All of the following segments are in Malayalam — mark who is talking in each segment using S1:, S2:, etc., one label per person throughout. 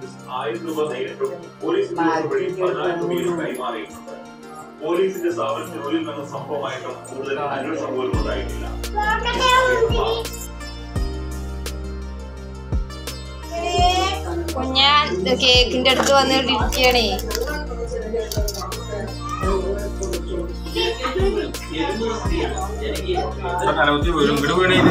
S1: ആയിരം രൂപ നേരിട്ടും പോലീസ് ഉദ്യോഗസ്ഥർ വഴി പതിനായിരം രൂപയും കൈമാറിയിട്ടുണ്ട് പോലീസിന്റെ സ്ഥാപനത്തിനുള്ളിൽ നടന്ന സംഭവമായിട്ടും കൂടുതൽ അന്വേഷണം പോലും ഉണ്ടായിട്ടില്ല
S2: കുഞ്ഞാൻ കേക്കിന്റെ അടുത്ത് വന്നിട്ടിരിക്കണേ
S3: കലവത്തി വീഴും വീട് വീണേന്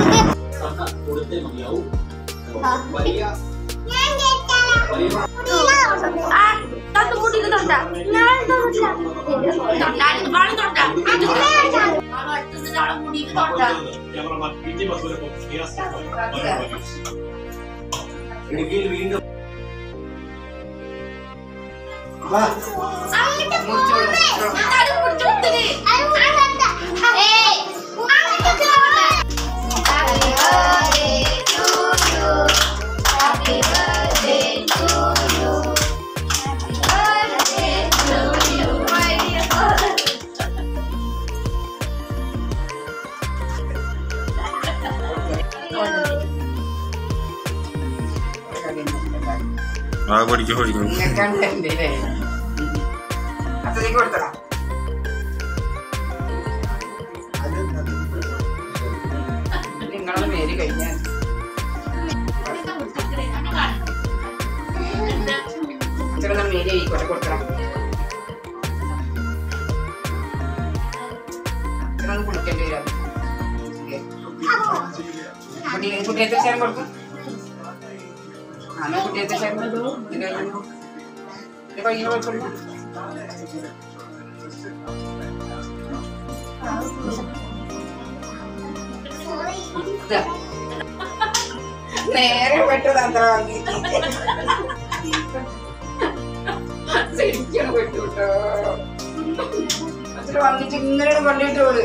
S3: ആ പഠിക്കും പഠിക്കും
S4: അത്രയ്ക്ക് കൊടുത്തടാ നിങ്ങളുടെ പേര് കഴിഞ്ഞാൽ അച്ഛനെ മേരി ആയിക്കോട്ടെ കൊടുക്കണം അച്ഛനൊന്ന് കുളിക്കേണ്ടി വരാം കുട്ടി കുട്ടിയത്തെ ചേരം കൊടുക്കും ആ കുട്ടിയത്തെ ചേരം ഇത് കഴിഞ്ഞു ഇത് കഴിഞ്ഞു കൊടുക്കും ഇതാ. നേരെ പെട്ടത് അത്ര വാങ്ങി ശരിക്കാണ് പെട്ടു കേട്ടോ അത്ര വാങ്ങിച്ച് ഇങ്ങനെ കൊണ്ടിട്ടോള്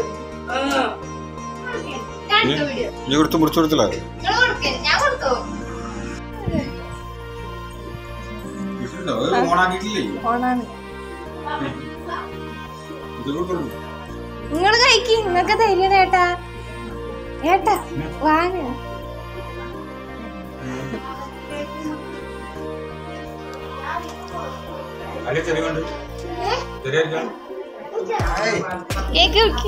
S3: നീ കൊടുത്ത് മുറിച്ചു കൊടുത്തില്ല
S2: ഞാൻ കൊടുത്തു
S3: ഓണാക്കിയിട്ടില്ലേ
S2: ഓണാണ്
S3: ഇത് കൊടുക്കണം
S2: നിങ്ങൾ കഴിക്ക് നിങ്ങൾക്ക് ധൈര്യം ഏട്ടാ ഏട്ടാ വാങ്ങ
S3: അല്ലെ ചെറിയ കൊണ്ട് ചെറിയ
S2: കേക്ക് വെക്ക്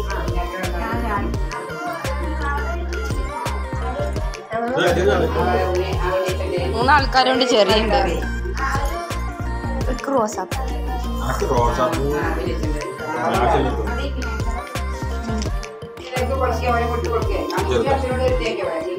S2: മൂന്നാൾക്കാരുണ്ട് ചെറിയുണ്ട് റോസാപ്പ്
S3: റോസാപ്പൂ
S4: കൊടുക്കുക അവനെ കൊണ്ടു കൊടുക്കുക അച്ഛനോട് എടുത്തേക്ക്